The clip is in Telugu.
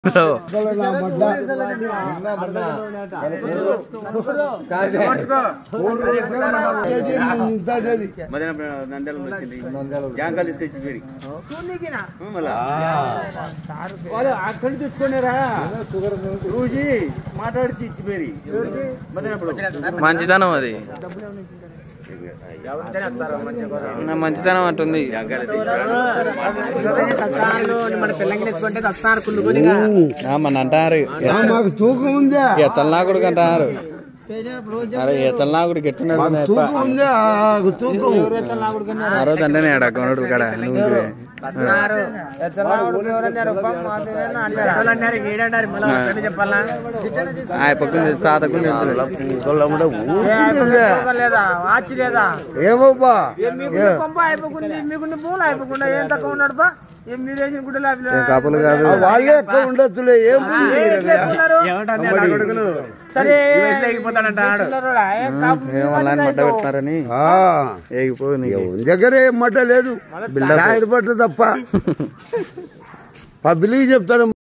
మదన నంద్యాల వచ్చింది జాంకాలు తీసుకొచ్చి పేరు మళ్ళా వాళ్ళు అక్కడి తెచ్చుకున్నారా రోజు మాట్లాడిచి ఇచ్చి పేరు మదన మంచితనం అది నా మంచితనం అట్టుంది మన పిల్లకి తెచ్చుకుంటే వస్తారు కుళ్ళుకొని ఆ, మన అంటారు మాకు తూకం ఉందా ఎచ్చలనాకుడికి అంటారు అరే ఎచ్చలనాకుడికి ఎట్టున్నాడు తూకం ఉందా ఆ తూకం ఆ రోజు అంటే నేను అక్కడ కాడ నువ్వు అన్నారు ఏడన్నారు మళ్ళీ చెప్పాలా ఆ పక్కన తాతకు లేదా వాచి లేదా ఏమోబా మీకు కొంప అయిపోతుంది మీకు పూలు అయిపోకుండా ఏం తక్కువ ఉన్నాడు బా ఏం మీరు వేసిన గుడ్డలు కాపులు కాదు ఆ వాళ్ళే ఎక్కువ ఉండొచ్చులే ఏం సరే అయిపోతాడంట ఏమన్నా మట్ట పెట్టినారని ఏగిపో నీకు దగ్గర ఏం మట లేదు Build up. రాయడు పట్టు తప్ప పబ్లిక్ చెప్తాడు